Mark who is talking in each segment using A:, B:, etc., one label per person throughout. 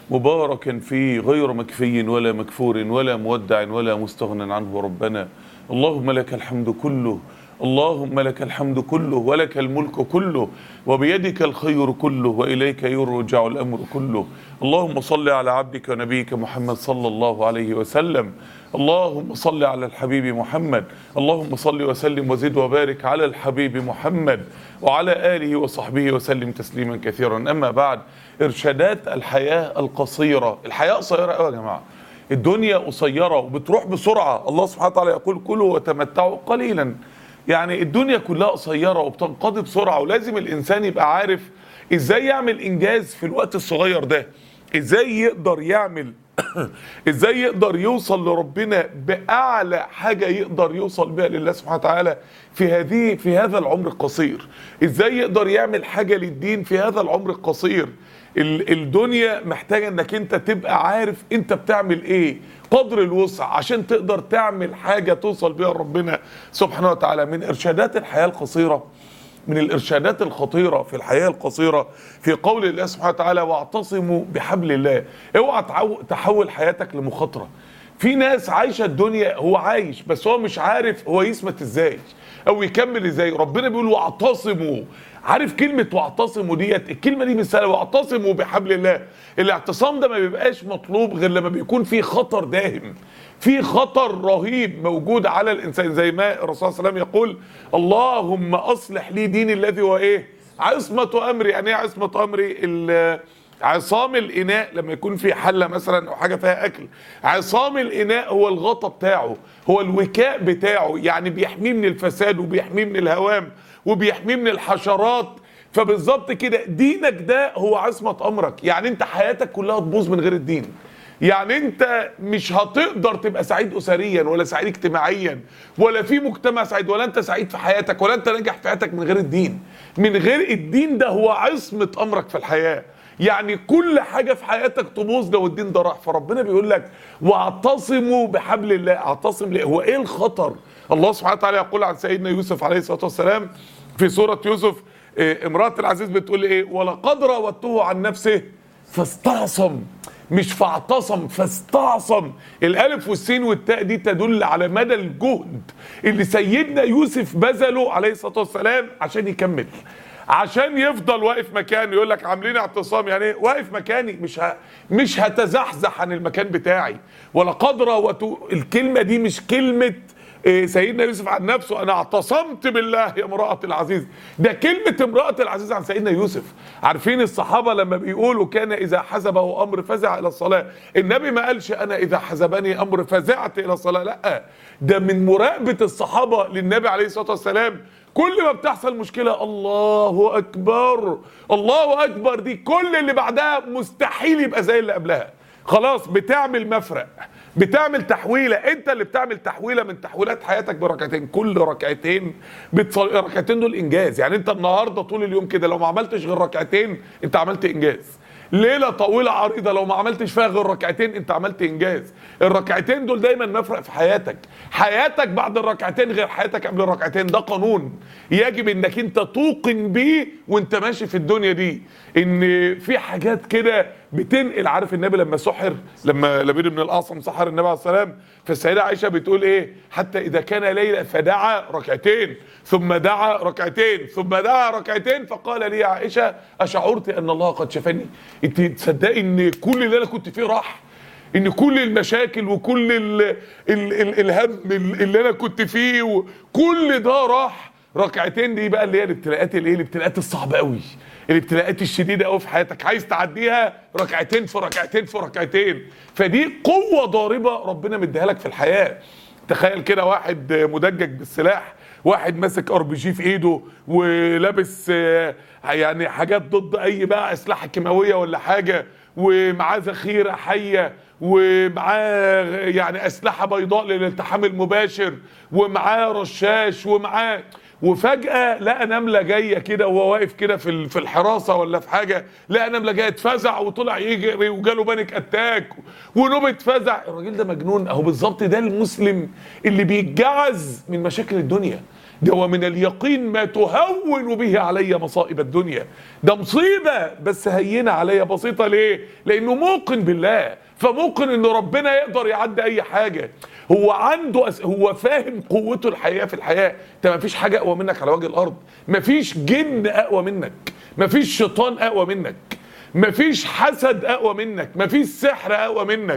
A: مباركا فيه غير مكفي ولا مكفور ولا مودع ولا مستغن عنه ربنا اللهم لك الحمد كله اللهم لك الحمد كله ولك الملك كله وبيدك الخير كله واليك يرجع الامر كله اللهم صل على عبدك ونبيك محمد صلى الله عليه وسلم اللهم صل على الحبيب محمد اللهم صل وسلم وزد وبارك على الحبيب محمد وعلى اله وصحبه وسلم تسليما كثيرا اما بعد ارشادات الحياه القصيره الحياه قصيره قوي يا جماعه الدنيا قصيره وبتروح بسرعه الله سبحانه وتعالى يقول كلوا وتمتعوا قليلا يعني الدنيا كلها قصيره وبتنقضي بسرعه ولازم الانسان يبقى عارف ازاي يعمل انجاز في الوقت الصغير ده ازاي يقدر يعمل ازاي يقدر يوصل لربنا باعلى حاجه يقدر يوصل بها لله سبحانه وتعالى في هذه في هذا العمر القصير ازاي يقدر يعمل حاجه للدين في هذا العمر القصير ال- الدنيا محتاجه انك انت تبقى عارف انت بتعمل ايه قدر الوسع عشان تقدر تعمل حاجه توصل بيها لربنا سبحانه وتعالى من ارشادات الحياه القصيره من الارشادات الخطيره في الحياه القصيره في قول الله سبحانه وتعالى واعتصموا بحبل الله اوعى تعو- تحول حياتك لمخاطره في ناس عايشه الدنيا هو عايش بس هو مش عارف هو يثبت ازاي او يكمل ازاي ربنا بيقول واعتصموا عارف كلمة واعتصموا ديت الكلمة دي مثال واعتصموا بحبل الله الاعتصام ده ما بيبقاش مطلوب غير لما بيكون في خطر داهم في خطر رهيب موجود على الانسان زي ما الرسول صلى الله عليه وسلم يقول اللهم اصلح لي ديني الذي هو ايه عصمة امري يعني ايه عصمة امري ال- عصام الاناء لما يكون في حله مثلا او حاجه فيها اكل عصام الاناء هو الغطا بتاعه هو الوكاء بتاعه يعني بيحميه من الفساد وبيحميه من الهوام وبيحميه من الحشرات فبالظبط كده دينك ده هو عصمه امرك يعني انت حياتك كلها تبوظ من غير الدين يعني انت مش هتقدر تبقى سعيد اسريا ولا سعيد اجتماعيا ولا في مجتمع سعيد ولا انت سعيد في حياتك ولا انت ناجح في حياتك من غير الدين من غير الدين ده هو عصمه امرك في الحياه يعني كل حاجة في حياتك تبوظ لو الدين ده راح فربنا بيقول لك واعتصموا بحبل الله اعتصم ليه هو ايه الخطر الله سبحانه وتعالى يقول عن سيدنا يوسف عليه الصلاة والسلام في سورة يوسف إيه، امرأة العزيز بتقول ايه ولقد راودته عن نفسه فاستعصم مش فاعتصم فاستعصم الالف والسين والتاء دي تدل على مدى الجهد اللي سيدنا يوسف بذله عليه الصلاه والسلام عشان يكمل عشان يفضل واقف مكانه يقول لك عاملين اعتصام يعني ايه واقف مكاني مش ه... مش هتزحزح عن المكان بتاعي ولقد راوته الكلمه دي مش كلمه إيه، سيدنا يوسف عن نفسه انا اعتصمت بالله يا امراه العزيز ده كلمه امراه العزيز عن سيدنا يوسف عارفين الصحابه لما بيقولوا كان اذا حزبه امر فزع الى الصلاه النبي ما قالش انا اذا حزبني امر فزعت الى الصلاه لا ده من مراقبه الصحابه للنبي عليه الصلاه والسلام كل ما بتحصل مشكله الله اكبر الله اكبر دي كل اللي بعدها مستحيل يبقى زي اللي قبلها خلاص بتعمل مفرق بتعمل تحويله انت اللي بتعمل تحويله من تحويلات حياتك بركعتين كل ركعتين بتصل... ركعتين دول انجاز يعني انت النهارده طول اليوم كده لو ما عملتش غير ركعتين انت عملت انجاز ليله طويله عريضه لو ما عملتش فيها غير ركعتين انت عملت انجاز الركعتين دول دايما مفرق في حياتك حياتك بعد الركعتين غير حياتك قبل الركعتين ده قانون يجب انك انت توقن بيه وانت ماشي في الدنيا دي ان في حاجات كده بتنقل عارف النبي لما سحر لما لبيد بن الاعصم سحر النبي عليه السلام فالسيده عائشه بتقول ايه حتى اذا كان ليله فدعا ركعتين ثم دعا ركعتين ثم دعا ركعتين فقال لي عائشه اشعرت ان الله قد شفاني انت تصدقي ان كل اللي انا كنت فيه راح ان كل المشاكل وكل ال ال ال الهم اللي انا كنت فيه وكل ده راح ركعتين دي بقى اللي هي الابتلاءات الايه الابتلاءات الصعبه قوي الابتلاءات الشديده قوي في حياتك عايز تعديها ركعتين في ركعتين في ركعتين فدي قوه ضاربه ربنا مديها لك في الحياه تخيل كده واحد مدجج بالسلاح واحد ماسك ار بي جي في ايده ولابس آه، يعني حاجات ضد اي بقى اسلحه كيماويه ولا حاجه ومعاه ذخيره حيه ومعاه يعني اسلحه بيضاء للالتحام المباشر ومعاه رشاش ومعاه وفجأة لقى نملة جاية كده وهو واقف كده في ال- في الحراسة ولا في حاجة لقى نملة جاية اتفزع وطلع يجري وجاله بانيك اتاك ونوبة فزع الراجل ده مجنون اهو بالظبط ده المسلم اللي بيتجعز من مشاكل الدنيا ده ومن اليقين ما تهون به علي مصائب الدنيا ده مصيبة بس هينة عليا بسيطة ليه لانه موقن بالله فموقن ان ربنا يقدر يعدي اي حاجة هو عنده أس... هو فاهم قوته الحقيقية في الحياة انت ما فيش حاجة اقوى منك على وجه الارض ما فيش جن اقوى منك ما فيش شيطان اقوى منك ما فيش حسد اقوى منك ما فيش سحر اقوى منك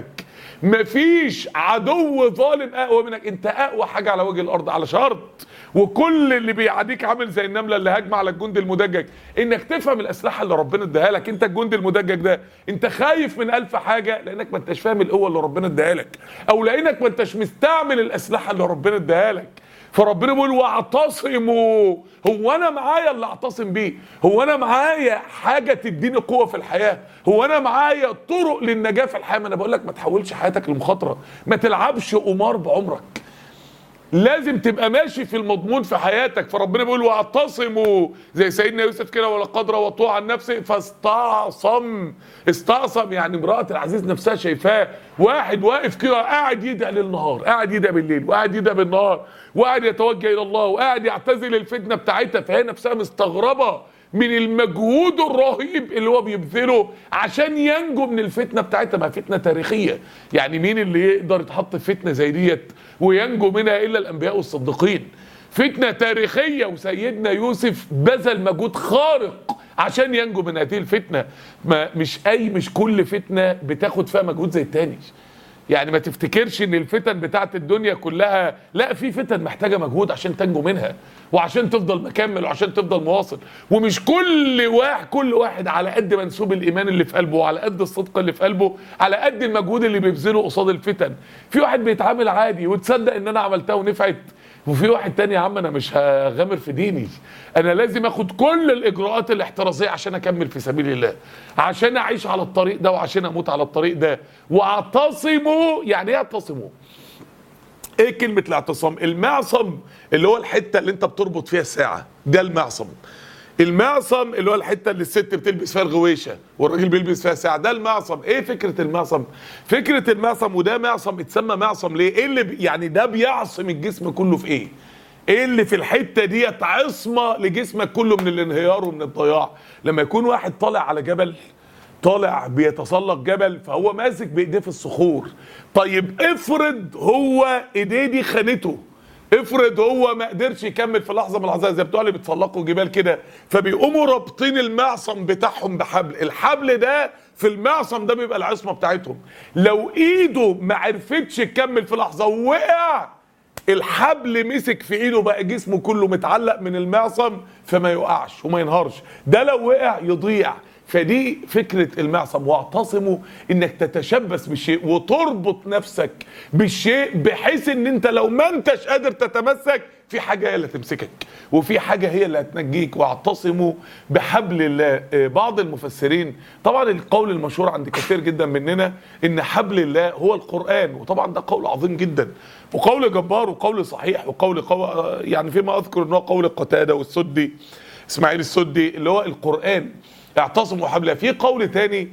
A: مفيش عدو ظالم اقوى منك انت اقوى حاجه على وجه الارض على شرط وكل اللي بيعاديك عامل زي النمله اللي هاجمه على الجندي المدجج انك تفهم الاسلحه اللي ربنا اداها لك انت الجندي المدجج ده انت خايف من الف حاجه لانك ما انتش فاهم القوه اللي ربنا اداها لك او لانك ما انتش مستعمل الاسلحه اللي ربنا اداها لك فربنا بيقول واعتصموا هو انا معايا اللي اعتصم بيه هو انا معايا حاجه تديني قوه في الحياه هو انا معايا طرق للنجاه في الحياه ما انا بقول لك ما تحولش حياتك لمخاطره ما تلعبش قمار بعمرك لازم تبقى ماشي في المضمون في حياتك فربنا بيقول واعتصموا زي سيدنا يوسف كده ولقد روضوه عن نفسه فاستعصم استعصم يعني امرأة العزيز نفسها شايفاه واحد واقف كده قاعد يدعي ليل نهار قاعد يدعي بالليل وقاعد يدعي بالنهار وقاعد يتوجه الى الله وقاعد يعتزل الفتنه بتاعتها فهي نفسها مستغربه من المجهود الرهيب اللي هو بيبذله عشان ينجو من الفتنه بتاعتها ما فتنه تاريخيه يعني مين اللي يقدر يتحط في فتنه زي ديت وينجو منها الا الانبياء والصديقين فتنه تاريخيه وسيدنا يوسف بذل مجهود خارق عشان ينجو من هذه الفتنه ما مش اي مش كل فتنه بتاخد فيها مجهود زي التاني يعني ما تفتكرش ان الفتن بتاعت الدنيا كلها لا في فتن محتاجه مجهود عشان تنجو منها وعشان تفضل مكمل وعشان تفضل مواصل ومش كل واحد كل واحد على قد منسوب الايمان اللي في قلبه وعلى قد الصدق اللي في قلبه على قد المجهود اللي بيبذله قصاد الفتن في واحد بيتعامل عادي وتصدق ان انا عملتها ونفعت وفي واحد تاني يا عم انا مش هغامر في ديني انا لازم اخد كل الاجراءات الاحترازيه عشان اكمل في سبيل الله عشان اعيش على الطريق ده وعشان اموت على الطريق ده واعتصموا يعني ايه اعتصموا ايه كلمه الاعتصام المعصم اللي هو الحته اللي انت بتربط فيها الساعه ده المعصم المعصم اللي هو الحته اللي الست بتلبس فيها الغويشه والراجل بيلبس فيها ساعه ده المعصم ايه فكره المعصم فكره المعصم وده معصم اتسمى معصم ليه ايه اللي بي يعني ده بيعصم الجسم كله في ايه ايه اللي في الحته ديت عصمه لجسمك كله من الانهيار ومن الضياع لما يكون واحد طالع على جبل طالع بيتسلق جبل فهو ماسك بايديه في الصخور طيب افرض هو ايديه دي خانته افرض هو ما قدرش يكمل في لحظه من اللحظات زي بتوع اللي بيتسلقوا جبال كده فبيقوموا رابطين المعصم بتاعهم بحبل الحبل ده في المعصم ده بيبقى العصمه بتاعتهم لو ايده ما عرفتش تكمل في لحظه ووقع الحبل مسك في ايده بقى جسمه كله متعلق من المعصم فما يقعش وما ينهارش ده لو وقع يضيع فدي فكرة المعصم واعتصموا انك تتشبث بالشيء وتربط نفسك بالشيء بحيث ان انت لو ما انتش قادر تتمسك في حاجة هي اللي تمسكك وفي حاجة هي اللي هتنجيك واعتصموا بحبل الله بعض المفسرين طبعا القول المشهور عند كثير جدا مننا ان حبل الله هو القرآن وطبعا ده قول عظيم جدا وقول جبار وقول صحيح وقول قو... يعني فيما اذكر ان هو قول قتادة والسدي اسماعيل السدي اللي هو القرآن اعتصموا حبل في قول تاني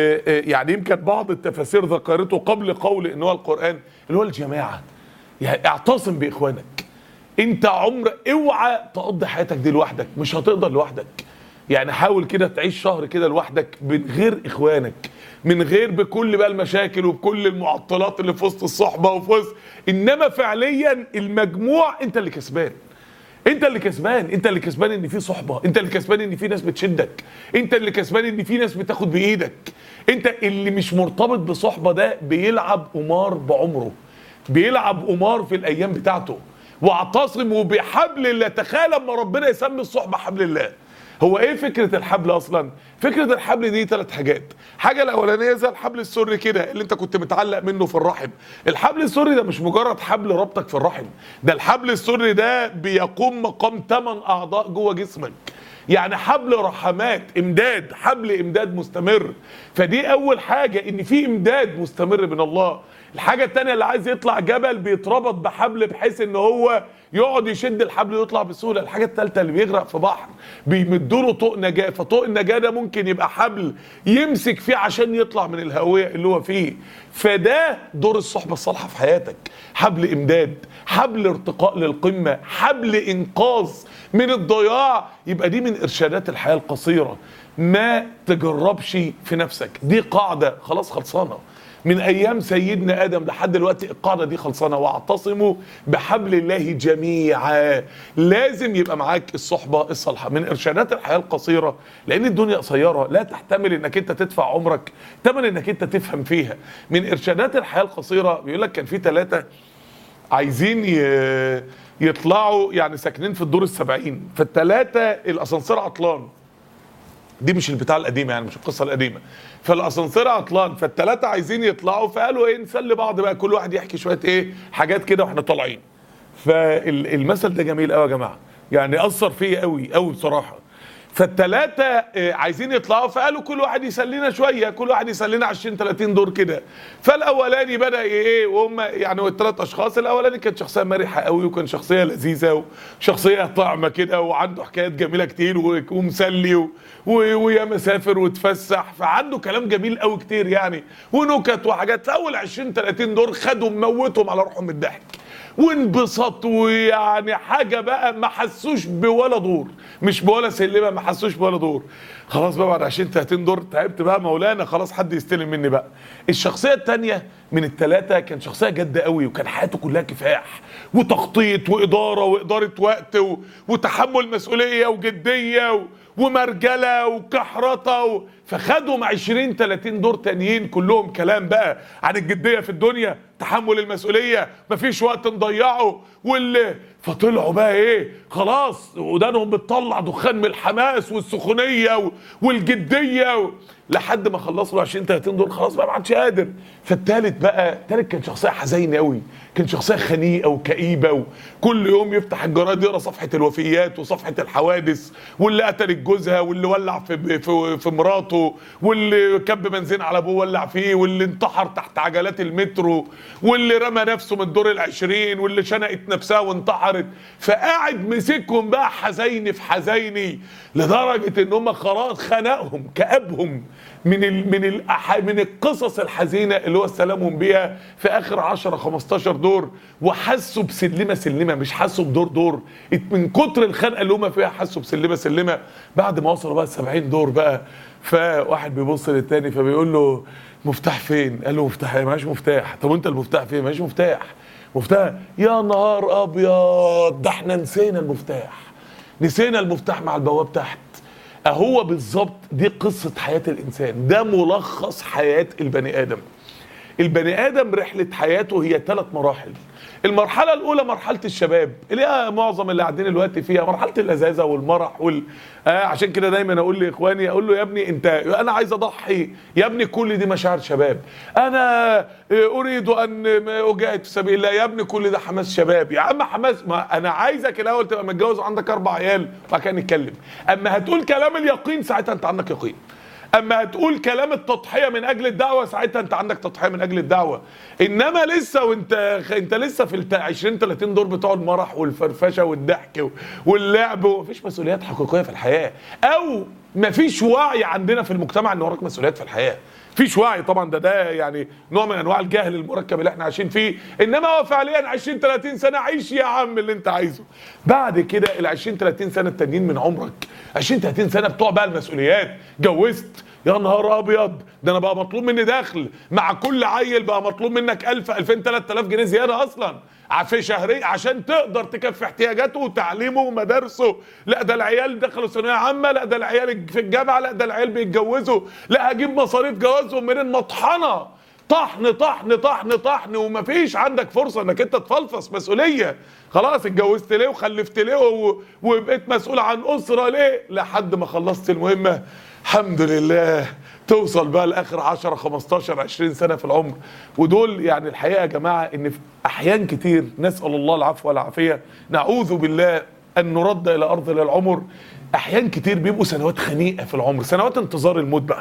A: يعني يمكن بعض التفاسير ذكرته قبل قول ان هو القرآن اللي هو الجماعة يعني اعتصم باخوانك انت عمر اوعى تقضي حياتك دي لوحدك مش هتقدر لوحدك يعني حاول كده تعيش شهر كده لوحدك من غير اخوانك من غير بكل بقى المشاكل وبكل المعطلات اللي في وسط الصحبه وفي وسط انما فعليا المجموع انت اللي كسبان انت اللي كسبان انت اللي كسبان ان في صحبه انت اللي كسبان ان في ناس بتشدك انت اللي كسبان ان في ناس بتاخد بايدك انت اللي مش مرتبط بصحبه ده بيلعب قمار بعمره بيلعب قمار في الايام بتاعته واعتصموا بحبل الله تخيل لما ربنا يسمي الصحبه حبل الله هو ايه فكره الحبل اصلا فكره الحبل دي ثلاث حاجات حاجه الاولانيه زي الحبل السري كده اللي انت كنت متعلق منه في الرحم الحبل السري ده مش مجرد حبل ربطك في الرحم ده الحبل السري ده بيقوم مقام ثمان اعضاء جوه جسمك يعني حبل رحمات امداد حبل امداد مستمر فدي اول حاجه ان في امداد مستمر من الله الحاجه الثانيه اللي عايز يطلع جبل بيتربط بحبل بحيث ان هو يقعد يشد الحبل ويطلع بسهوله الحاجه الثالثه اللي بيغرق في بحر بيمدوا له طوق نجاه فطوق النجاه ده ممكن يبقى حبل يمسك فيه عشان يطلع من الهويه اللي هو فيه فده دور الصحبه الصالحه في حياتك حبل امداد حبل ارتقاء للقمه حبل انقاذ من الضياع يبقى دي من ارشادات الحياه القصيره ما تجربش في نفسك دي قاعده خلاص خلصانه من ايام سيدنا ادم لحد دلوقتي القاعده دي خلصانه واعتصموا بحبل الله جميعا لازم يبقى معاك الصحبه الصالحه من ارشادات الحياه القصيره لان الدنيا قصيره لا تحتمل انك انت تدفع عمرك ثمن انك انت تفهم فيها من ارشادات الحياه القصيره بيقول لك كان في ثلاثه عايزين ي- يطلعوا يعني ساكنين في الدور السبعين فالثلاثه الاسانسير عطلان دي مش البتاع القديمه يعني مش القصه القديمه فالاسانسير عطلان فالثلاثه عايزين يطلعوا فقالوا ايه نسلي بعض بقى كل واحد يحكي شويه ايه حاجات كده واحنا طالعين فالمثل ده جميل قوي يا جماعه يعني اثر فيا قوي قوي بصراحه فالثلاثه آه، عايزين يطلعوا فقالوا كل واحد يسلينا شويه كل واحد يسلينا 20 30 دور كده فالاولاني بدا ايه وهم يعني الثلاث اشخاص الاولاني كان شخصيه مرحه قوي وكان شخصيه لذيذه وشخصيه طعمه كده وعنده حكايات جميله كتير و- ومسلي و- و- ويا مسافر وتفسح فعنده كلام جميل قوي كتير يعني ونكت وحاجات في اول 20 30 دور خدوا موتهم على روحهم من الضحك وانبسط ويعني حاجه بقى ما حسوش بولا دور مش بولا سلمه ما حسوش بولا دور خلاص بقى بعد 20 30 دور تعبت بقى مولانا خلاص حد يستلم مني بقى الشخصيه الثانيه من الثلاثه كان شخصيه جد قوي وكان حياته كلها كفاح وتخطيط واداره واداره وقت و... وتحمل مسؤوليه وجديه و... ومرجله وكحرطه و... فخدهم 20 30 دور تانيين كلهم كلام بقى عن الجديه في الدنيا تحمل المسؤوليه مفيش وقت نضيعه واللي فطلعوا بقى ايه خلاص ودانهم بتطلع دخان من الحماس والسخونيه و... والجديه و... لحد ما خلصوا ال 20 30 دول خلاص بقى ما عادش قادر فالتالت بقى التالت كان شخصيه حزينه قوي كان شخصيه خنيقه وكئيبه وكل يوم يفتح الجرايد يقرا صفحه الوفيات وصفحه الحوادث واللي قتل جوزها واللي ولع في في, في مراته واللي كب بنزين على ابوه ولع فيه واللي انتحر تحت عجلات المترو واللي رمى نفسه من الدور العشرين واللي شنقت نفسها وانتحرت فقاعد مسكهم بقى حزيني في حزيني لدرجه ان هم خلاص خنقهم كابهم من ال من ال من القصص الحزينه اللي هو استلمهم بيها في اخر 10 15 دور وحسوا بسلمه سلمه مش حسوا بدور دور من كتر الخنقه اللي هم فيها حسوا بسلمه سلمه بعد ما وصلوا بقى 70 دور بقى فواحد بيبص للتاني فبيقول له مفتاح فين؟ قال له مفتاح ايه؟ معيش مفتاح طب وانت المفتاح فين؟ معيش مفتاح مفتاح يا نهار ابيض ده احنا نسينا المفتاح نسينا المفتاح مع البواب تحت اهو بالظبط دي قصة حياة الإنسان ده ملخص حياة البني آدم البني آدم رحلة حياته هي ثلاث مراحل المرحلة الأولى مرحلة الشباب اللي هي معظم اللي قاعدين دلوقتي فيها مرحلة اللذاذة والمرح وال... آه عشان كده دايما أقول لإخواني أقول له يا ابني أنت أنا عايز أضحي يا ابني كل دي مشاعر شباب أنا آه، أريد أن أجاهد في سبيل الله يا ابني كل ده حماس شباب يا عم حماس ما أنا عايزك الأول تبقى متجوز وعندك أربع عيال وبعد كده نتكلم أما هتقول كلام اليقين ساعتها أنت عندك يقين اما هتقول كلام التضحيه من اجل الدعوه ساعتها انت عندك تضحيه من اجل الدعوه انما لسه وانت انت لسه في الت- 20 30 دور بتوع المرح والفرفشه والضحك و- واللعب ومفيش مسؤوليات حقيقيه في الحياه او مفيش وعي عندنا في المجتمع ان وراك مسؤوليات في الحياه فيش وعي طبعا ده ده يعني نوع من انواع الجهل المركب اللي احنا عايشين فيه انما هو فعليا 20 30 سنه عيش يا عم اللي انت عايزه بعد كده ال 20 30 سنه التانيين من عمرك 20 30 سنه بتوع بقى المسؤوليات جوزت يا نهار ابيض ده انا بقى مطلوب مني دخل مع كل عيل بقى مطلوب منك 1000 2000 3000 جنيه زياده اصلا في شهري عشان تقدر تكفي احتياجاته وتعليمه ومدارسه لا ده العيال دخلوا ثانويه عامه لا ده العيال في الجامعه لا ده العيال بيتجوزوا لا هجيب مصاريف جوازهم منين مطحنه طحن طحن طحن طحن ومفيش عندك فرصه انك انت تفلفص مسؤوليه خلاص اتجوزت ليه وخلفت ليه و- وبقيت مسؤول عن اسره ليه لحد ما خلصت المهمه الحمد لله توصل بقى لاخر 10 15 20 سنه في العمر ودول يعني الحقيقه يا جماعه ان في احيان كتير نسال الله العفو والعافيه نعوذ بالله ان نرد الى ارض العمر احيان كتير بيبقوا سنوات خنيقه في العمر سنوات انتظار الموت بقى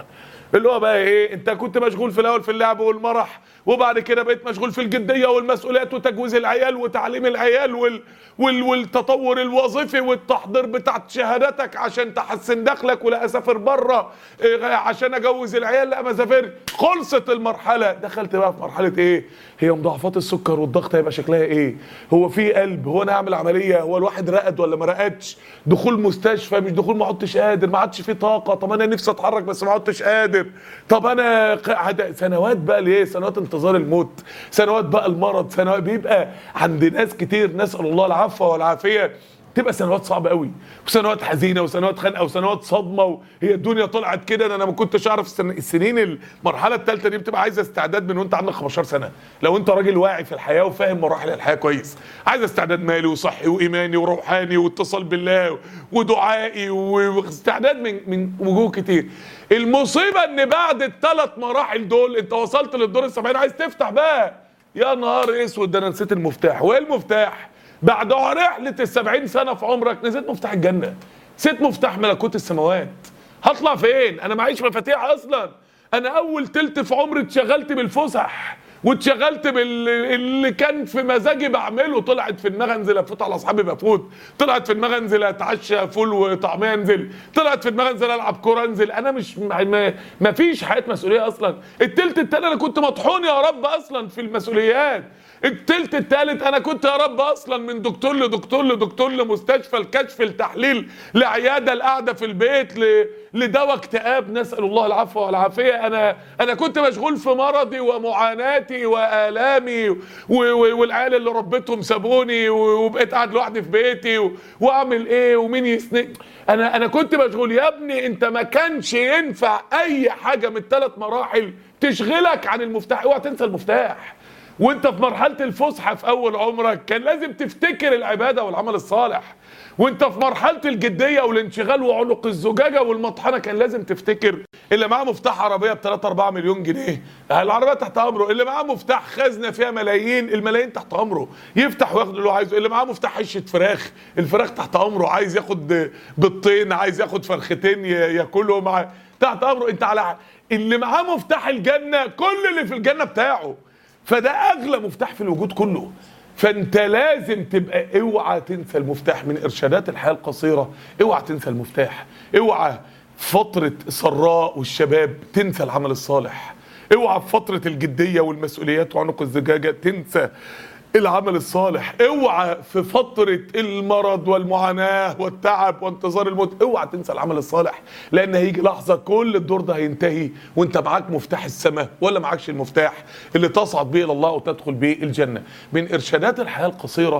A: اللي هو بقى ايه انت كنت مشغول في الاول في اللعب والمرح وبعد كده بقيت مشغول في الجديه والمسؤوليات وتجويز العيال وتعليم العيال وال وال والتطور الوظيفي والتحضير بتاعت شهاداتك عشان تحسن دخلك ولا اسافر بره إيه عشان اجوز العيال لا ما اسافرش خلصت المرحله دخلت بقى في مرحله ايه هي مضاعفات السكر والضغط هيبقى شكلها ايه هو في قلب هو انا اعمل عمليه هو الواحد رقد ولا ما رقدش دخول مستشفى مش دخول ما عدتش قادر ما عادش في طاقه طب انا نفسي اتحرك بس ما عدتش قادر طب انا قاعد سنوات بقى ليه سنوات انتظار الموت سنوات بقى المرض سنوات بيبقى عند ناس كتير نسال الله العفو والعافيه تبقى سنوات صعبه قوي وسنوات حزينه وسنوات خنقه وسنوات صدمه وهي الدنيا طلعت كده انا ما كنتش اعرف السن- السنين المرحله الثالثه دي بتبقى عايزه استعداد من وانت عندك 15 سنه لو انت راجل واعي في الحياه وفاهم مراحل الحياه كويس عايزه استعداد مالي وصحي وايماني وروحاني واتصال بالله ودعائي و- واستعداد من من وجوه كتير المصيبه ان بعد الثلاث مراحل دول انت وصلت للدور السبعين عايز تفتح بقى يا نهار اسود ده انا نسيت المفتاح وايه المفتاح بعد رحلة السبعين سنة في عمرك نسيت مفتاح الجنة نسيت مفتاح ملكوت السماوات هطلع فين انا معيش مفاتيح اصلا انا اول تلت في عمري اتشغلت بالفسح واتشغلت باللي كان في مزاجي بعمله طلعت في دماغي انزل افوت على اصحابي بفوت طلعت في دماغي انزل اتعشى فول وطعميه انزل طلعت في دماغي انزل العب كوره انزل انا مش ما, ما فيش حياه مسؤوليه اصلا التلت التاني انا كنت مطحون يا رب اصلا في المسؤوليات التلت التالت انا كنت يا رب اصلا من دكتور لدكتور لدكتور لمستشفى الكشف التحليل لعياده القعده في البيت ل... لدواء اكتئاب نسال الله العفو والعافيه انا انا كنت مشغول في مرضي ومعاناتي والامي و... و... والعيال اللي ربيتهم سابوني و... وبقيت قاعد لوحدي في بيتي و... واعمل ايه ومين يسند انا انا كنت مشغول يا ابني انت ما كانش ينفع اي حاجه من الثلاث مراحل تشغلك عن المفتاح اوعى تنسى المفتاح وانت في مرحله الفسحه في اول عمرك كان لازم تفتكر العباده والعمل الصالح وانت في مرحله الجديه والانشغال وعنق الزجاجه والمطحنه كان لازم تفتكر اللي معاه مفتاح عربيه ب 3 4 مليون جنيه العربيه تحت امره اللي معاه مفتاح خزنه فيها ملايين الملايين تحت امره يفتح وياخد اللي هو عايزه اللي معاه مفتاح عشه فراخ الفراخ تحت امره عايز ياخد بيضتين عايز ياخد فرختين ي- ياكلهم مع تحت امره انت على اللي معاه مفتاح الجنه كل اللي في الجنه بتاعه فده اغلى مفتاح في الوجود كله فانت لازم تبقى اوعى تنسى المفتاح من ارشادات الحياه القصيره اوعى تنسى المفتاح اوعى فتره السراء والشباب تنسى العمل الصالح اوعى في فتره الجديه والمسؤوليات وعنق الزجاجه تنسى العمل الصالح اوعى في فترة المرض والمعاناة والتعب وانتظار الموت اوعى تنسى العمل الصالح لان هيجي لحظة كل الدور ده هينتهي وانت معاك مفتاح السماء ولا معاكش المفتاح اللي تصعد به الى الله وتدخل به الجنة من ارشادات الحياة القصيرة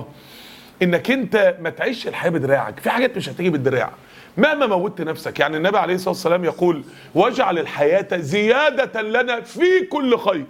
A: انك انت ما تعيش الحياة بدراعك في حاجات مش هتيجي بالدراع مهما موتت نفسك يعني النبي عليه الصلاة والسلام يقول واجعل الحياة زيادة لنا في كل خير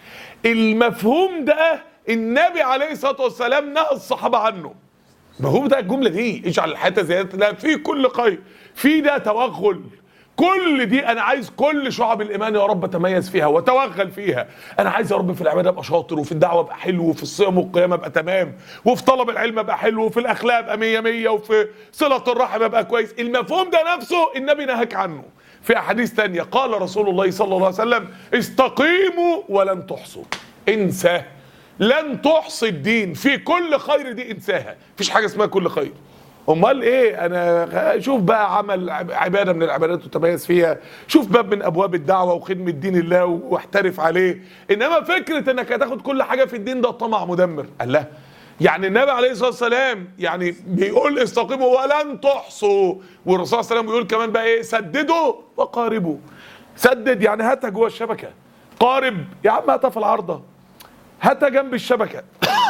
A: المفهوم ده النبي عليه الصلاه والسلام نهى الصحابه عنه مفهوم ده الجمله دي اجعل الحياه زياده لها في كل خير في ده توغل كل دي انا عايز كل شعب الايمان يا رب اتميز فيها واتوغل فيها انا عايز يا رب في العباده ابقى شاطر وفي الدعوه ابقى حلو وفي الصيام والقيام ابقى تمام وفي طلب العلم ابقى حلو وفي الاخلاق ابقى 100 100 وفي صله الرحم ابقى كويس المفهوم ده نفسه النبي نهاك عنه في احاديث تانية قال رسول الله صلى الله عليه وسلم استقيموا ولن تحصوا انسى لن تحصي الدين في كل خير دي انساها مفيش حاجه اسمها كل خير امال ايه انا شوف بقى عمل عباده من العبادات وتميز فيها شوف باب من ابواب الدعوه وخدمه دين الله واحترف عليه انما فكره انك هتاخد كل حاجه في الدين ده طمع مدمر قال لا يعني النبي عليه الصلاه والسلام يعني بيقول استقيموا ولن تحصوا والرسول صلى الله عليه وسلم بيقول كمان بقى ايه سددوا وقاربوا سدد يعني هاتها جوه الشبكه قارب يا عم هاتها في العارضه هاتها جنب الشبكه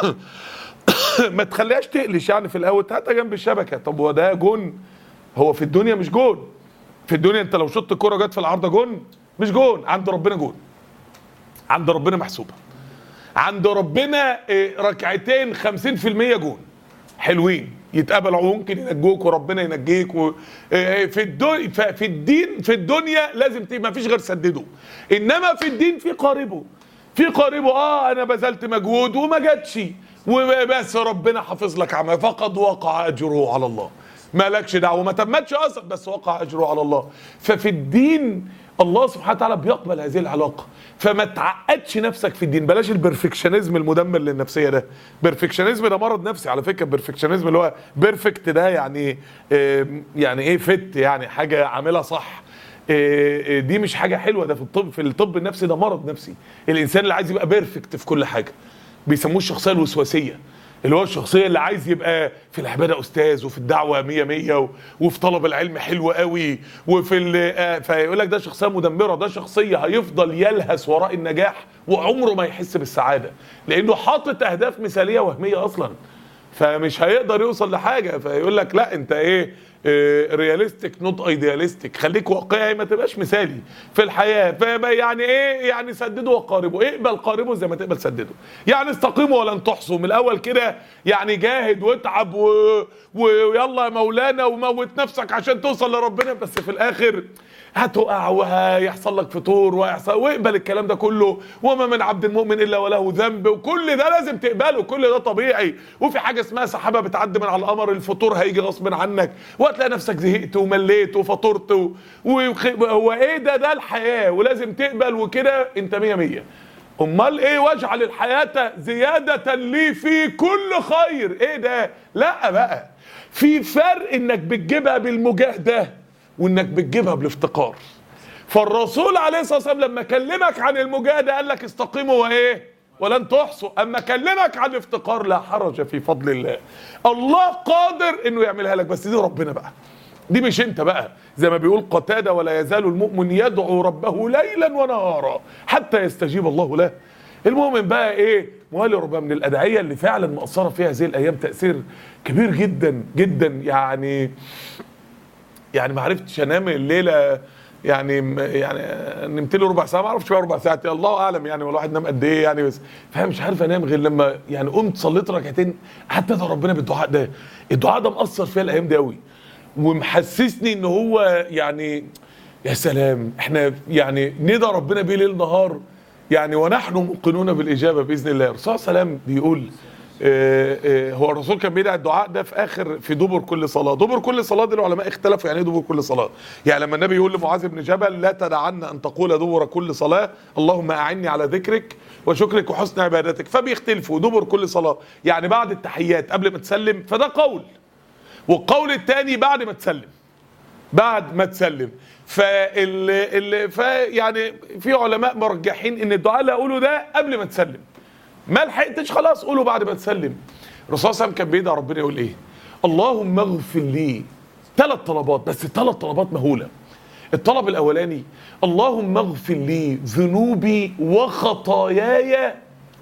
A: ما تخليهاش تقلش يعني في الاول هاتها جنب الشبكه طب هو ده جون هو في الدنيا مش جون في الدنيا انت لو شطت كرة جت في العارضه جون مش جون عند ربنا جون عند ربنا محسوبه عند ربنا إيه، ركعتين 50% جون حلوين يتقبلوا وممكن ينجوك وربنا ينجيك و... إيه، في الدنيا في الدين في الدنيا لازم ت... ما فيش غير سدده انما في الدين في قاربه في قاربه اه انا بذلت مجهود وما جاتش وبس ربنا حافظ لك عمل فقد وقع اجره على الله مالكش دعوه ما تمتش اصلا بس وقع اجره على الله ففي الدين الله سبحانه وتعالى بيقبل هذه العلاقه فما تعقدش نفسك في الدين بلاش البرفكشنزم المدمر للنفسيه ده بيرفكشنزم ده مرض نفسي على فكره بيرفكشنزم اللي هو بيرفكت ده يعني آه، يعني ايه فت يعني حاجه عاملها صح آه، آه، دي مش حاجه حلوه ده في الطب في الطب النفسي ده مرض نفسي الانسان اللي عايز يبقى بيرفكت في كل حاجه بيسموه الشخصيه الوسواسيه اللي هو الشخصيه اللي عايز يبقى في العباده استاذ وفي الدعوه مية مية و- وفي طلب العلم حلو قوي وفي ال- آه، فيقول لك ده شخصيه مدمره ده شخصيه هيفضل يلهث وراء النجاح وعمره ما يحس بالسعاده لانه حاطط اهداف مثاليه وهميه اصلا فمش هيقدر يوصل لحاجه فيقول لك لا انت ايه رياليستيك نوت ايدياليستيك خليك واقعي ما تبقاش مثالي في الحياه فما يعني ايه يعني سددوا وقاربوا اقبل قاربوا زي ما تقبل سددوا يعني استقيموا ولن تحصوا من الاول كده يعني جاهد واتعب و... ويلا يا مولانا وموت نفسك عشان توصل لربنا بس في الاخر هتقع وهيحصل لك فطور وهيحصل واقبل الكلام ده كله وما من عبد المؤمن الا وله ذنب وكل ده لازم تقبله كل ده طبيعي وفي حاجه اسمها سحابه بتعدي من على القمر الفطور هيجي غصب عنك وهتلاقي نفسك زهقت ومليت وفطرت و... وخ... هو ايه ده ده الحياه ولازم تقبل وكده انت مية مية امال ايه واجعل الحياه زياده لي في كل خير ايه ده لا بقى في فرق انك بتجيبها بالمجاهده وانك بتجيبها بالافتقار فالرسول عليه الصلاه والسلام لما كلمك عن المجاهده قال لك استقيموا وايه ولن تحصوا اما كلمك عن الافتقار لا حرج في فضل الله الله قادر انه يعملها لك بس دي ربنا بقى دي مش انت بقى زي ما بيقول قتاده ولا يزال المؤمن يدعو ربه ليلا ونهارا حتى يستجيب الله له المؤمن بقى ايه موالي ربنا من الادعيه اللي فعلا مأثره فيها هذه الايام تاثير كبير جدا جدا يعني يعني ما عرفتش انام الليله يعني يعني نمت لي ربع ساعه ما اعرفش بقى ربع ساعه الله اعلم يعني الواحد نام قد ايه يعني بس فمش عارف انام غير لما يعني قمت صليت ركعتين قعدت ادعي ربنا بالدعاء ده الدعاء ده مأثر فيا الايام دي قوي ومحسسني ان هو يعني يا سلام احنا يعني ندى ربنا بيه ليل نهار يعني ونحن موقنون بالاجابه باذن الله الرسول صلى الله عليه وسلم بيقول آه، آه، هو الرسول كان بيدعي الدعاء ده في اخر في دبر كل صلاه دبر كل صلاه دي العلماء اختلفوا يعني ايه دبر كل صلاه يعني لما النبي يقول لمعاذ بن جبل لا تدعن ان تقول دبر كل صلاه اللهم اعني على ذكرك وشكرك وحسن عبادتك فبيختلفوا دبر كل صلاه يعني بعد التحيات قبل ما تسلم فده قول والقول الثاني بعد ما تسلم بعد ما تسلم فال ال... ف يعني في علماء مرجحين ان الدعاء اللي اقوله ده قبل ما تسلم ما لحقتش خلاص قوله بعد ما تسلم الرسول صلى الله عليه وسلم كان بيدعي ربنا يقول ايه اللهم اغفر لي ثلاث طلبات بس ثلاث طلبات مهوله الطلب الاولاني اللهم اغفر لي ذنوبي وخطاياي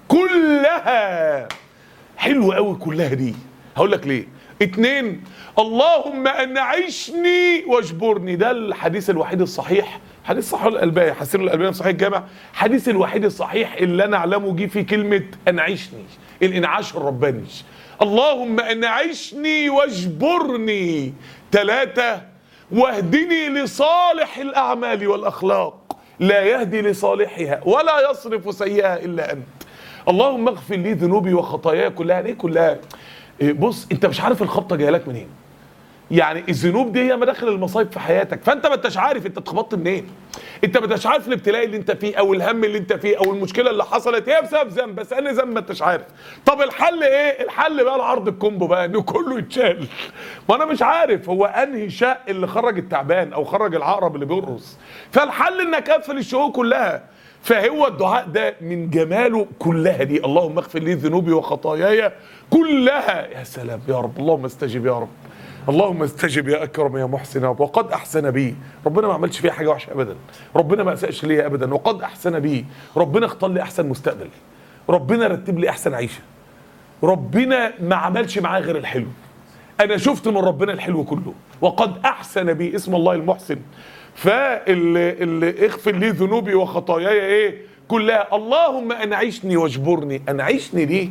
A: كلها حلوه قوي كلها دي هقول لك ليه اتنين اللهم انعشني واجبرني ده الحديث الوحيد الصحيح حديث صحيح الالباني حسين الالباني في صحيح الجامع حديث الوحيد الصحيح اللي انا اعلمه جه فيه كلمه انعشني الانعاش الرباني اللهم انعشني واجبرني ثلاثه واهدني لصالح الاعمال والاخلاق لا يهدي لصالحها ولا يصرف سيئها الا انت اللهم اغفر لي ذنوبي وخطاياي كلها ليه كلها إيه، بص انت مش عارف الخبطه جايه لك منين يعني الذنوب دي هي مداخل المصايب في حياتك فانت ما انتش عارف انت اتخبطت منين انت ما انتش عارف الابتلاء اللي انت فيه او الهم اللي انت فيه او المشكله اللي حصلت هي بسبب ذنب بس انا ذنب ما انتش عارف طب الحل ايه الحل بقى العرض الكومبو بقى انه كله يتشال ما انا مش عارف هو انهي شق اللي خرج التعبان او خرج العقرب اللي بيقرص فالحل انك قفل الشهور كلها فهو الدعاء ده من جماله كلها دي اللهم اغفر لي ذنوبي وخطاياي كلها يا سلام يا رب اللهم استجب يا رب اللهم استجب يا اكرم يا محسن يا رب وقد احسن بي ربنا ما عملش فيها حاجه وحشه ابدا ربنا ما اساش ليا ابدا وقد احسن بي ربنا اختار لي احسن مستقبل ربنا رتب لي احسن عيشه ربنا ما عملش معاه غير الحلو انا شفت من ربنا الحلو كله وقد احسن بي اسم الله المحسن فاللي اللي اغفر لي ذنوبي وخطاياي ايه كلها اللهم انعشني واجبرني انعشني ليه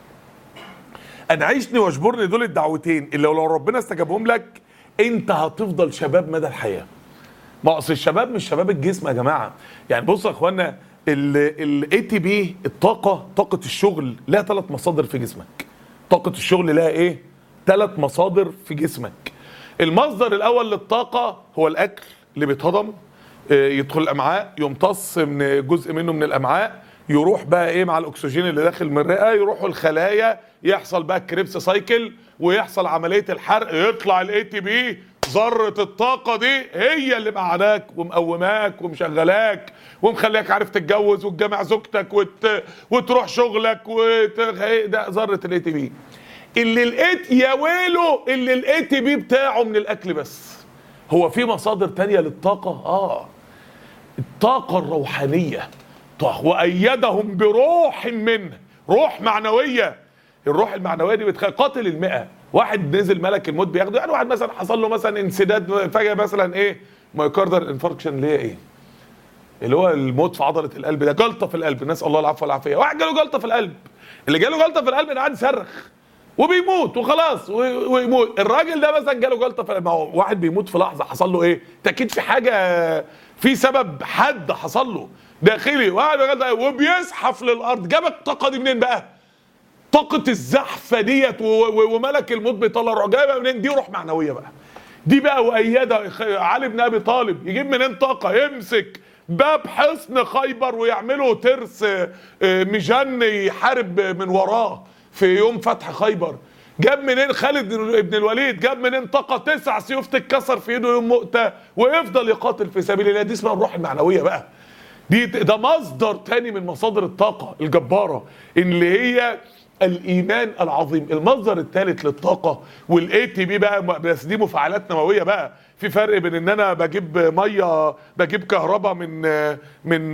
A: انعشني واجبرني دول الدعوتين اللي لو ربنا استجابهم لك انت هتفضل شباب مدى الحياه ما اصل الشباب مش شباب الجسم يا جماعه يعني بصوا يا اخوانا الاي تي بي الطاقه طاقه الشغل لها ثلاث مصادر في جسمك طاقه الشغل لها ايه ثلاث مصادر في جسمك المصدر الاول للطاقه هو الاكل اللي بيتهضم آه، يدخل الامعاء يمتص من جزء منه من الامعاء يروح بقى ايه مع الاكسجين اللي داخل من الرئه يروحوا الخلايا يحصل بقى الكريبس سايكل ويحصل عمليه الحرق يطلع الاي تي بي ذره الطاقه دي هي اللي معداك ومقوماك ومشغلاك ومخليك عارف تتجوز وتجمع زوجتك وت... وتروح شغلك وت... هي ده ذره الاي تي بي اللي لقيت يا ويله اللي الاي تي بي بتاعه من الاكل بس هو في مصادر تانية للطاقه اه الطاقة الروحانية طه- وأيدهم بروح منه روح معنوية الروح المعنوية دي بتخ... قاتل المئة واحد نزل ملك الموت بياخده يعني واحد مثلا حصل له مثلا انسداد فجأة مثلا ايه مايوكاردال انفاركشن اللي هي ايه اللي هو الموت في عضلة القلب ده جلطة في القلب نسأل الله العفو والعافية واحد جاله جلطة في القلب اللي جاله جلطة في القلب ده قاعد يصرخ وبيموت وخلاص و- ويموت الراجل ده مثلا جاله جلطه في ما هو واحد بيموت في لحظه حصل له ايه؟ ده اكيد في حاجه في سبب حد حصل له داخلي واحد جلطة وبيزحف للارض جاب الطاقه دي منين بقى؟ طاقه الزحفه ديت و- و- وملك الموت بيطلع روح جايبها منين؟ دي روح معنويه بقى دي بقى وأيدها خ- علي بن ابي طالب يجيب منين طاقه يمسك باب حصن خيبر ويعملوا ترس آه، آه، مجن يحارب من وراه في يوم فتح خيبر جاب منين خالد بن بن الوليد جاب منين طاقه تسع سيوف تتكسر في ايده يوم مؤتة ويفضل يقاتل في سبيل الله دي اسمها الروح المعنويه بقى دي ده مصدر تاني من مصادر الطاقه الجباره اللي هي الايمان العظيم المصدر الثالث للطاقه والاي تي بي بقى بس دي مفاعلات نوويه بقى في فرق بين ان انا بجيب ميه بجيب كهرباء من من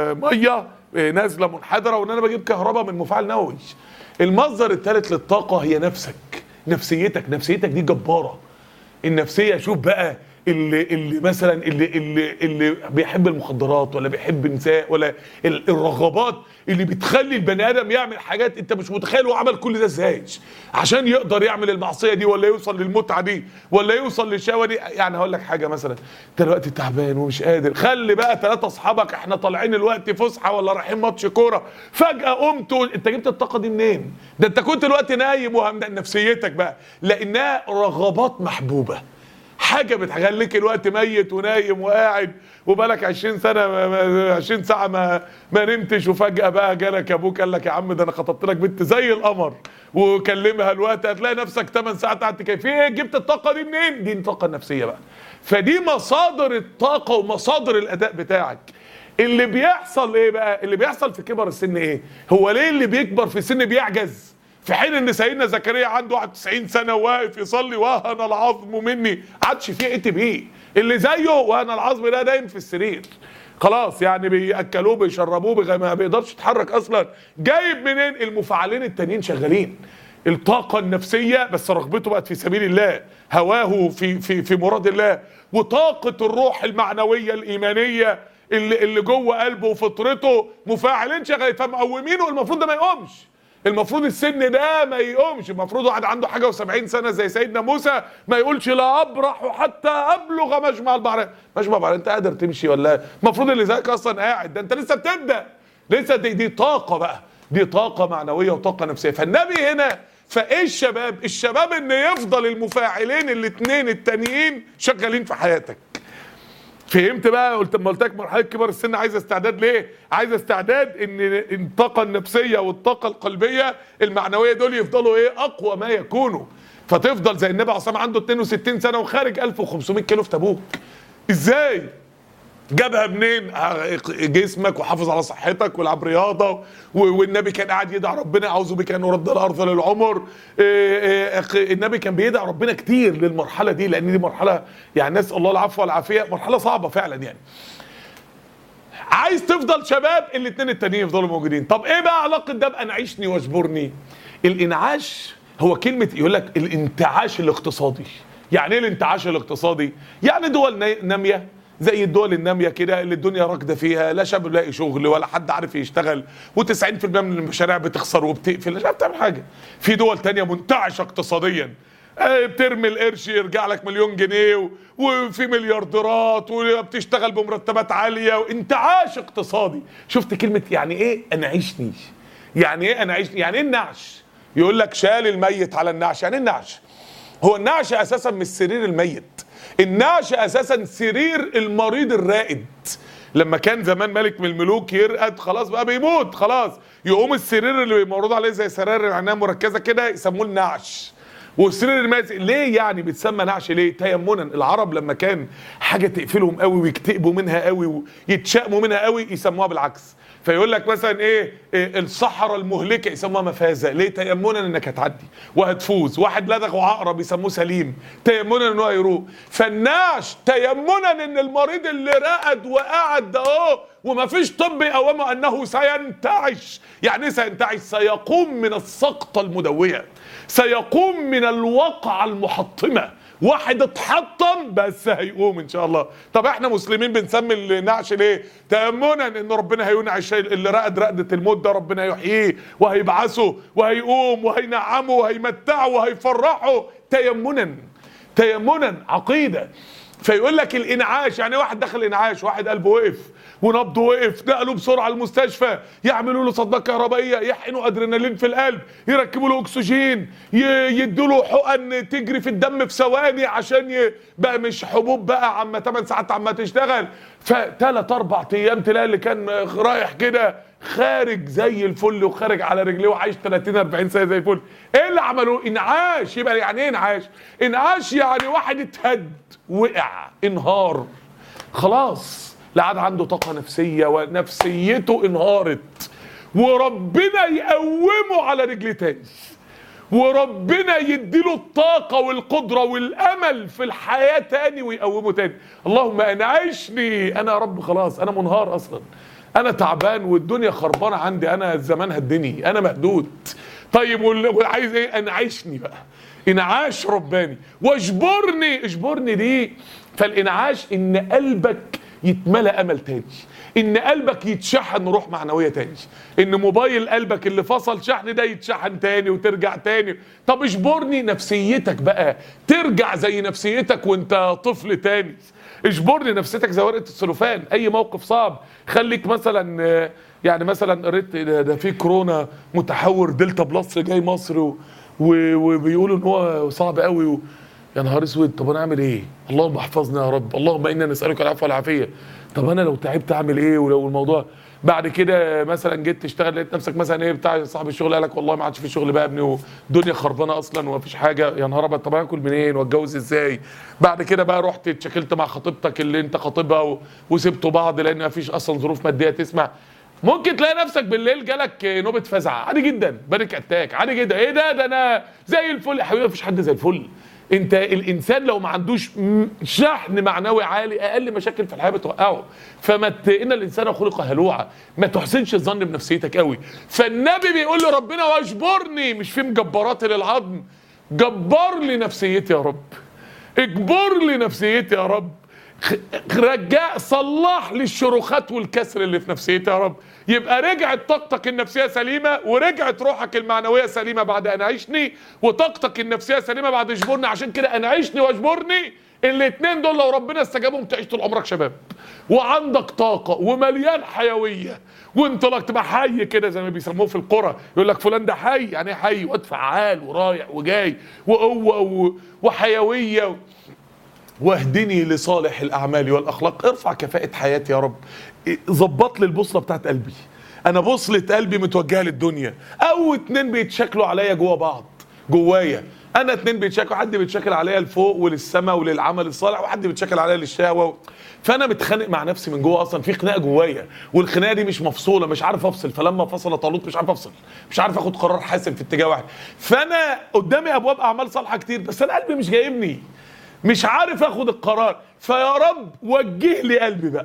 A: ميه نازله منحدره وان انا بجيب كهرباء من مفاعل نووي المصدر الثالث للطاقه هي نفسك نفسيتك نفسيتك دي جباره النفسيه شوف بقى اللي اللي مثلا اللي اللي اللي بيحب المخدرات ولا بيحب النساء ولا ال- الرغبات اللي بتخلي البني ادم يعمل حاجات انت مش متخيل هو عمل كل ده ازاي عشان يقدر يعمل المعصيه دي ولا يوصل للمتعه دي ولا يوصل للشهوه دي يعني هقول لك حاجه مثلا انت دلوقتي تعبان ومش قادر خلي بقى ثلاثه اصحابك احنا طالعين الوقت فسحه ولا رايحين ماتش كوره فجاه قمت و- انت جبت الطاقه دي منين ده انت كنت الوقت نايم وهمدان نفسيتك بقى لانها رغبات محبوبه حاجه بتخليك الوقت ميت ونايم وقاعد وبقالك 20 سنه ما- ما- 20 ساعه ما ما نمتش وفجاه بقى جالك ابوك قال لك يا عم ده انا خطبت لك بنت زي القمر وكلمها الوقت هتلاقي نفسك 8 ساعات قعدت كيف ايه جبت الطاقه دي منين؟ دي الطاقه النفسيه بقى فدي مصادر الطاقه ومصادر الاداء بتاعك اللي بيحصل ايه بقى؟ اللي بيحصل في كبر السن ايه؟ هو ليه اللي بيكبر في السن بيعجز؟ في حين ان سيدنا زكريا عنده 91 سنه واقف يصلي وهن العظم مني عادش فيه اي تي بي اللي زيه وهن العظم ده دايم في السرير خلاص يعني بياكلوه بيشربوه بغ- ما بيقدرش يتحرك اصلا جايب منين المفاعلين التانيين شغالين الطاقة النفسية بس رغبته بقت في سبيل الله هواه في في في مراد الله وطاقة الروح المعنوية الإيمانية اللي اللي جوه قلبه وفطرته مفاعلين شغالين فمقومينه المفروض ده ما يقومش المفروض السن ده ما يقومش المفروض واحد عنده حاجه و70 سنه زي سيدنا موسى ما يقولش لا ابرح حتى ابلغ مجمع البحرين مجمع البحرين انت قادر تمشي ولا المفروض اللي زيك اصلا قاعد ده انت لسه بتبدا لسه دي, دي طاقه بقى دي طاقه معنويه وطاقه نفسيه فالنبي هنا فايه الشباب الشباب ان يفضل المفاعلين الاثنين التانيين شغالين في حياتك فهمت بقى قلت لما قلت لك مرحله كبر السن عايز استعداد ليه؟ عايز استعداد ان الطاقه النفسيه والطاقه القلبيه المعنويه دول يفضلوا ايه؟ اقوى ما يكونوا فتفضل زي النبي عليه الصلاه والسلام عنده 62 سنه وخارج 1500 كيلو في تبوك ازاي؟ جابها منين جسمك وحافظ على صحتك والعب رياضه و- والنبي كان قاعد يدعي ربنا اعوذ بك ان ارد الارض للعمر إيه إيه أخ- النبي كان بيدعي ربنا كتير للمرحله دي لان دي مرحله يعني نسال الله العفو والعافيه مرحله صعبه فعلا يعني عايز تفضل شباب الاثنين التانيين يفضلوا موجودين طب ايه بقى علاقه ده بانعشني واجبرني الانعاش هو كلمه يقول لك الانتعاش الاقتصادي يعني ايه الانتعاش الاقتصادي يعني دول نا- ناميه زي الدول الناميه كده اللي الدنيا راكده فيها لا شاب لاقي شغل ولا حد عارف يشتغل و90% من المشاريع بتخسر وبتقفل مش عارف تعمل حاجه في دول تانية منتعشه اقتصاديا آه، بترمي القرش يرجع لك مليون جنيه و- وفي مليارديرات وبتشتغل بمرتبات عاليه وانتعاش اقتصادي شفت كلمه يعني ايه انعشني يعني ايه انعشني يعني ايه النعش يقول لك شال الميت على النعش يعني ايه النعش هو النعش اساسا من السرير الميت النعش اساسا سرير المريض الرائد لما كان زمان ملك من الملوك يرقد خلاص بقى بيموت خلاص يقوم السرير اللي معروض عليه زي سراير العنايه مركزه كده يسموه النعش والسرير الماسك ليه يعني بيتسمى نعش ليه تيمنا العرب لما كان حاجه تقفلهم قوي ويكتئبوا منها قوي ويتشائموا منها قوي يسموها بالعكس فيقول لك مثلا ايه, إيه الصحراء المهلكه يسموها مفازه ليه تيمنا انك هتعدي وهتفوز واحد لدغه عقرب يسموه سليم تيمنا ان هو هيروق فالنعش تيمنا ان المريض اللي رقد وقعد ده اهو ومفيش طب يقومه انه سينتعش يعني ايه سينتعش سيقوم من السقطه المدويه سيقوم من الوقعه المحطمه واحد اتحطم بس هيقوم ان شاء الله طب احنا مسلمين بنسمي النعش ليه تامنا ان ربنا هينعش اللي رقد رقده الموت ده ربنا يحييه وهيبعثه وهيقوم وهينعمه وهيمتعه وهيفرحه تيمنا تيمنا عقيده فيقول لك الانعاش يعني واحد دخل انعاش واحد قلبه وقف ونبضه وقف نقلوا بسرعه المستشفى يعملوا له صدمه كهربائيه يحقنوا ادرينالين في القلب يركبوا له اكسجين يدوا له حقن تجري في الدم في ثواني عشان ي... بقى مش حبوب بقى عما 8 ساعات عما تشتغل فثلاث اربع ايام تلاقي اللي كان رايح كده خارج زي الفل وخارج على رجليه وعايش 30 40 سنه زي الفل ايه اللي عملوه انعاش يبقى يعني ايه انعاش انعاش يعني واحد اتهد وقع انهار خلاص لا عاد عنده طاقه نفسيه ونفسيته انهارت وربنا يقومه على رجل تاني وربنا يديله الطاقة والقدرة والأمل في الحياة تاني ويقومه تاني اللهم أنعشني أنا يا رب خلاص أنا منهار أصلا أنا تعبان والدنيا خربانة عندي أنا الزمان هدني أنا مهدود طيب وعايز إيه أنعشني بقى انعاش رباني واجبرني اجبرني دي فالانعاش ان قلبك يتملى امل تاني ان قلبك يتشحن روح معنويه تاني ان موبايل قلبك اللي فصل شحن ده يتشحن تاني وترجع تاني طب اجبرني نفسيتك بقى ترجع زي نفسيتك وانت طفل تاني اجبرني نفسيتك زي ورقه السلوفان اي موقف صعب خليك مثلا يعني مثلا قريت ده في كورونا متحور دلتا بلس جاي مصر و وبيقولوا ان هو صعب قوي و... يا نهار اسود طب انا اعمل ايه؟ اللهم احفظنا يا رب، اللهم انا نسالك العفو والعافيه. طب انا لو تعبت اعمل ايه ولو الموضوع بعد كده مثلا جيت تشتغل لقيت نفسك مثلا ايه بتاع صاحب الشغل قال لك والله ما عادش في شغل بقى يا ابني والدنيا خربانه اصلا وما فيش حاجه يا نهار ابيض طب اكل منين واتجوز ازاي؟ بعد كده بقى رحت اتشكلت مع خطيبتك اللي انت خاطبها و... وسبتوا بعض لان ما فيش اصلا ظروف ماديه تسمع ممكن تلاقي نفسك بالليل جالك نوبه فزع عادي جدا بانيك اتاك عادي جدا ايه ده ده انا زي الفل يا حبيبي مفيش حد زي الفل انت الانسان لو ما عندوش شحن معنوي عالي اقل مشاكل في الحياه بتوقعه فما ت... ان الانسان خلق هلوعا ما تحسنش الظن بنفسيتك قوي فالنبي بيقول لربنا واجبرني مش في مجبرات للعظم جبر لي نفسيتي يا رب اجبر لي نفسيتي يا رب رجاء صلح لي الشروخات والكسر اللي في نفسيتي يا رب يبقى رجعت طاقتك النفسيه سليمه ورجعت روحك المعنويه سليمه بعد ان عشني وطاقتك النفسيه سليمه بعد اجبرني عشان كده انا عشني واجبرني الاثنين دول لو ربنا استجابهم تعيش طول عمرك شباب وعندك طاقه ومليان حيويه وانطلاق تبقى حي كده زي ما بيسموه في القرى يقول لك فلان ده حي يعني ايه حي واد فعال ورايح وجاي وقوه وحيويه واهدني لصالح الاعمال والاخلاق ارفع كفاءه حياتي يا رب ظبط لي البوصله بتاعت قلبي انا بوصله قلبي متوجهه للدنيا او اتنين بيتشكلوا عليا جوا بعض جوايا انا اتنين بيتشكلوا حد بيتشكل عليا لفوق وللسماء وللعمل الصالح وحد بيتشكل عليا للشهوه و... فانا متخانق مع نفسي من جوه اصلا في خناقه جوايا والخناقه دي مش مفصوله مش عارف افصل فلما فصل طالوت مش عارف افصل مش عارف اخد قرار حاسم في اتجاه واحد فانا قدامي ابواب اعمال صالحه كتير بس انا قلبي مش جايبني مش عارف اخد القرار فيا رب وجه لي قلبي بقى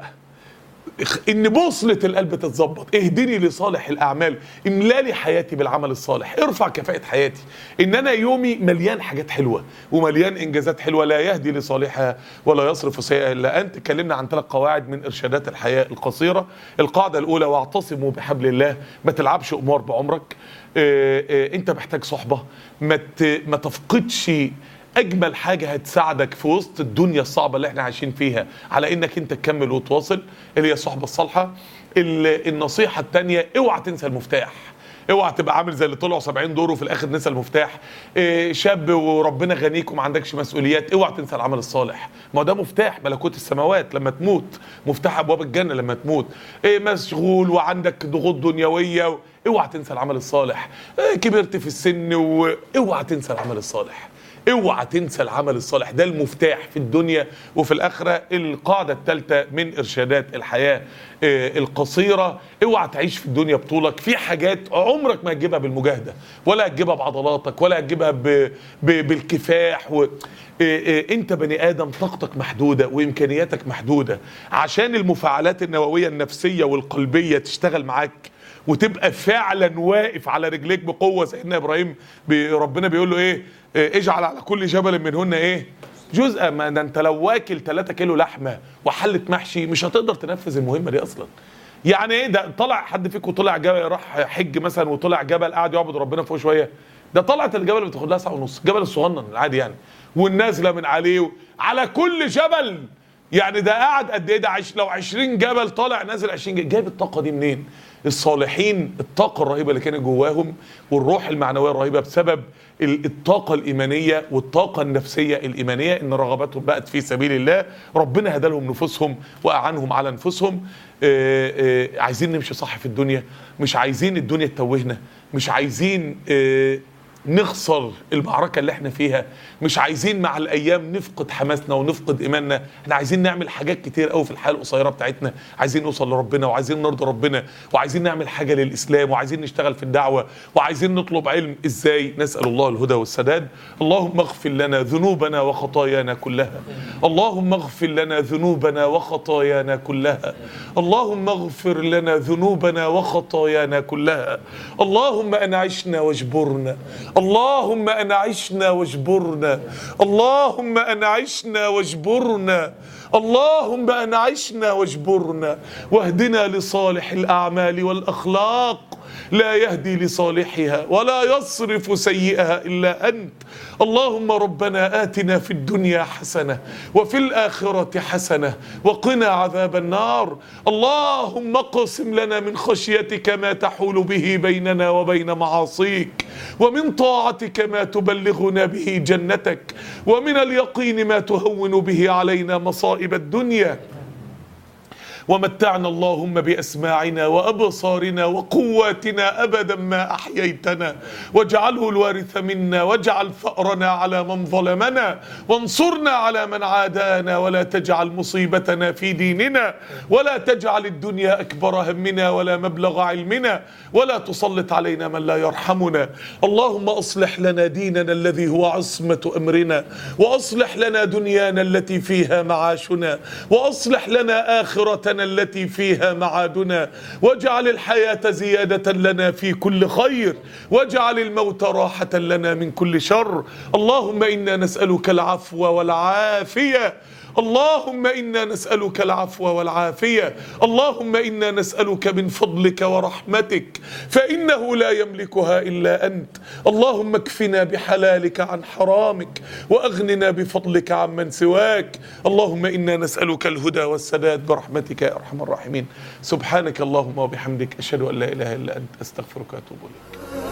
A: ان بوصلة القلب تتظبط اهدني لصالح الاعمال املالي حياتي بالعمل الصالح ارفع كفاءة حياتي ان انا يومي مليان حاجات حلوة ومليان انجازات حلوة لا يهدي لصالحها ولا يصرف سيئة الا انت اتكلمنا عن ثلاث قواعد من ارشادات الحياة القصيرة القاعدة الاولى واعتصموا بحبل الله ما تلعبش امور بعمرك اه اه انت محتاج صحبة ما ما تفقدش اجمل حاجه هتساعدك في وسط الدنيا الصعبه اللي احنا عايشين فيها على انك انت تكمل وتواصل اللي هي الصحبه الصالحه النصيحه الثانيه اوعى تنسى المفتاح اوعى تبقى عامل زي اللي طلعوا 70 دور وفي الاخر نسى المفتاح إيه شاب وربنا غنيك وما عندكش مسؤوليات اوعى تنسى العمل الصالح ما هو ده مفتاح ملكوت السماوات لما تموت مفتاح ابواب الجنه لما تموت إيه مشغول وعندك ضغوط دنيويه و... اوعى تنسى العمل الصالح إيه كبرت في السن واوعى تنسى العمل الصالح اوعى تنسى العمل الصالح ده المفتاح في الدنيا وفي الاخره القاعده الثالثه من ارشادات الحياه آه، القصيره اوعى تعيش في الدنيا بطولك في حاجات عمرك ما هتجيبها بالمجاهده ولا هتجيبها بعضلاتك ولا هتجيبها ب... ب... بالكفاح و... آه، آه، انت بني ادم طاقتك محدوده وامكانياتك محدوده عشان المفاعلات النوويه النفسيه والقلبيه تشتغل معاك وتبقى فعلا واقف على رجليك بقوه سيدنا ابراهيم بي ربنا بيقول له ايه إيه، اجعل على كل جبل منهن ايه جزء ما ده انت لو واكل 3 كيلو لحمه وحله محشي مش هتقدر تنفذ المهمه دي اصلا يعني ايه ده طلع حد فيكم طلع جبل راح حج مثلا وطلع جبل قاعد يعبد ربنا فوق شويه ده طلعت الجبل بتاخد لها ساعه ونص الجبل الصغنن العادي يعني والنازله من عليه و... على كل جبل يعني ده قاعد قد ايه ده عش... لو 20 جبل طالع نازل 20 جبل جايب الطاقه دي منين الصالحين الطاقه الرهيبه اللي كانت جواهم والروح المعنويه الرهيبه بسبب ال- الطاقه الايمانيه والطاقه النفسيه الايمانيه ان رغباتهم بقت في سبيل الله ربنا هدى لهم نفوسهم واعانهم على انفسهم آه، آه، عايزين نمشي صح في الدنيا مش عايزين الدنيا تتوهنا مش عايزين آه، نخسر المعركة اللي احنا فيها مش عايزين مع الأيام نفقد حماسنا ونفقد إيماننا احنا عايزين نعمل حاجات كتير قوي في الحياة القصيرة بتاعتنا عايزين نوصل لربنا وعايزين نرضي ربنا وعايزين نعمل حاجة للإسلام وعايزين نشتغل في الدعوة وعايزين نطلب علم إزاي نسأل الله الهدى والسداد اللهم اغفر لنا ذنوبنا وخطايانا كلها اللهم اغفر لنا ذنوبنا وخطايانا كلها اللهم اغفر لنا ذنوبنا وخطايانا كلها اللهم أنعشنا واجبرنا اللهم أنعشنا واجبرنا اللهم أنعشنا واجبرنا اللهم أنعشنا واجبرنا واهدنا لصالح الأعمال والأخلاق لا يهدي لصالحها ولا يصرف سيئها إلا أنت اللهم ربنا آتنا في الدنيا حسنة وفي الآخرة حسنة وقنا عذاب النار اللهم اقسم لنا من خشيتك ما تحول به بيننا وبين معاصيك ومن طاعتك ما تبلغنا به جنتك ومن اليقين ما تهون به علينا مصائب الدنيا ومتعنا اللهم بأسماعنا وأبصارنا وقواتنا أبدا ما أحييتنا واجعله الوارث منا واجعل فأرنا على من ظلمنا وانصرنا على من عادانا ولا تجعل مصيبتنا في ديننا ولا تجعل الدنيا أكبر همنا ولا مبلغ علمنا ولا تسلط علينا من لا يرحمنا اللهم أصلح لنا ديننا الذي هو عصمة أمرنا وأصلح لنا دنيانا التي فيها معاشنا وأصلح لنا آخرتنا التي فيها معادنا واجعل الحياة زيادة لنا في كل خير واجعل الموت راحة لنا من كل شر اللهم إنا نسألك العفو والعافية اللهم انا نسالك العفو والعافيه اللهم انا نسالك من فضلك ورحمتك فانه لا يملكها الا انت اللهم اكفنا بحلالك عن حرامك واغننا بفضلك عمن سواك اللهم انا نسالك الهدى والسداد برحمتك يا ارحم الراحمين سبحانك اللهم وبحمدك اشهد ان لا اله الا انت استغفرك واتوب اليك